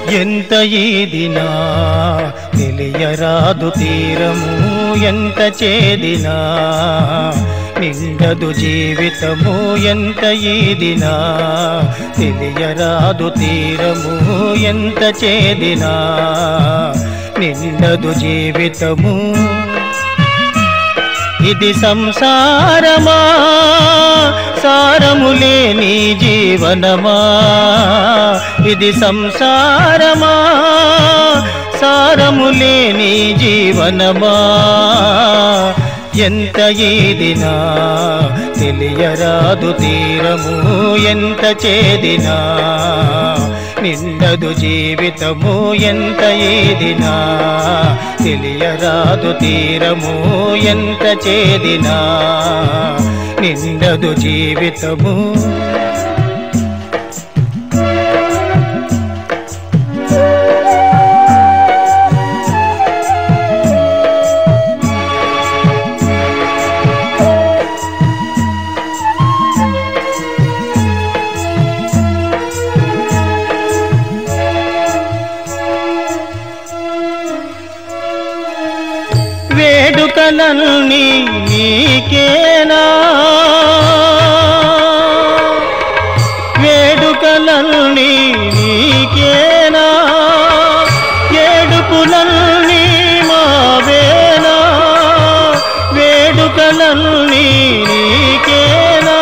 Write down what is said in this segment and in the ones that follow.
ఎంత ఈదినా తెలియరాదు తీరము ఎంత చేదినా నిండదు జీవితము ఎంత ఈదినా తెలియరాదు తీరము ఎంత చేదినా నిండదు జీవితము ఇది సంసారమా సారము లేని జీవనమా ఇది సంసారమా సారము లేని జీవనమా ఎంత ఈదినా తెలియరాదు తీరము ఎంత చేదినా నిండదు జీవితము ఎంత ఈదినా తెలియరాదు తీరము ఎంత చేదినా నిండదు జీవితము వేడుకలన్నీ నీకేనా వేడుకలన్నీ నీకేనా ఏడుపులన్నీ మావేనా వేడుకలన్నీ నీకేనా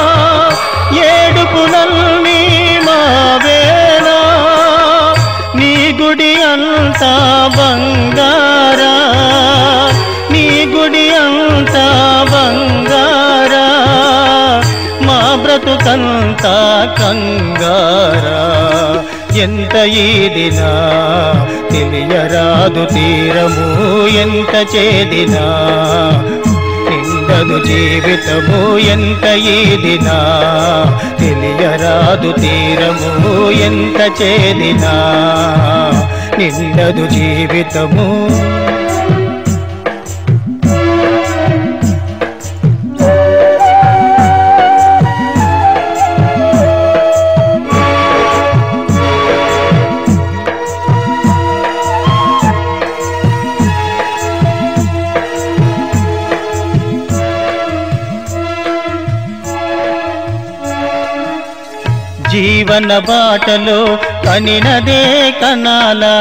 ఏడుపులన్నీ మావేనా నీ గుడి అంతా బంగారా నీ గుడి అంతా బంగారా మా బ్రతుకంతా కంగారా ఎంత ఈదినా తెలియరాదు తీరము ఎంత చేదినా నిండదు జీవితము ఎంత ఈదినా తెలియరాదు తీరము ఎంత చేదినా నిండదు జీవితము జీవన బాటలో కనినదే కనాలా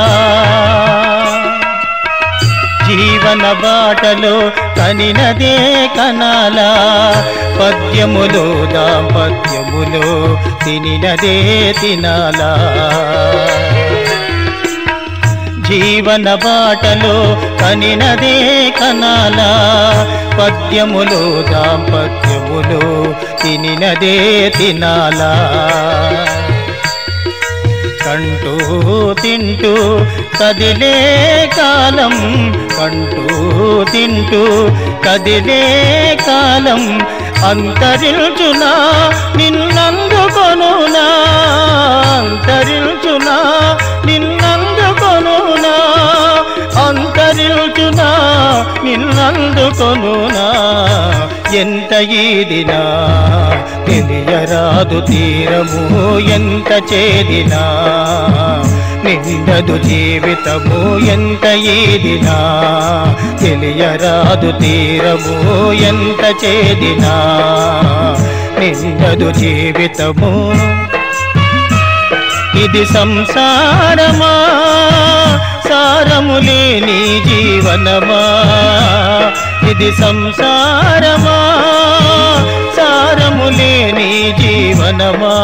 జీవన బాటలో కనినదే కనాలా పద్యములో దాంపత్యములో తినినదే తినాలా జీవన బాటలో కనినదే కనాలా పద్యములు దాంపత్యములు తినినదే తినాలా కంటూ తింటూ కదిలే కాలం కంటూ తింటూ కదిలే కాలం అంతరించునా నిన్నందుకొనునా అంతరించునా నిన్నందుకొనునా అంతరించునా నిన్నందుకొనునా ఎంత ఈదినా తెలియరాదు తీరము ఎంత చేదినా నిండదు జీవితము ఎంత ఈదినా తెలియరాదు తీరము ఎంత చేదినా నిండదు జీవితము ఇది సంసారమా సారము లేని జీవనమా ఇది సంసారమా సారము లేని జీవనమా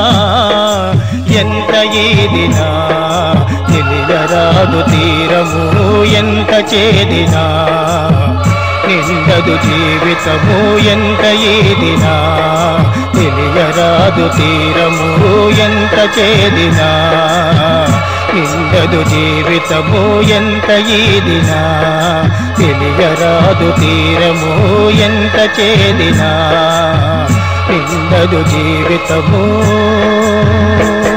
ఎంత ఈదినా తెలియరాదు తీరము ఎంత చేదినా నిండదు జీవితము ఎంత ఈదినా తెలియరాదు తీరము ఎంత చేదినా నిండదు జీవితము ఎంత ఈదినా తెలియరాదు తీరము ఎంత చేదినా నిండదు జీవితము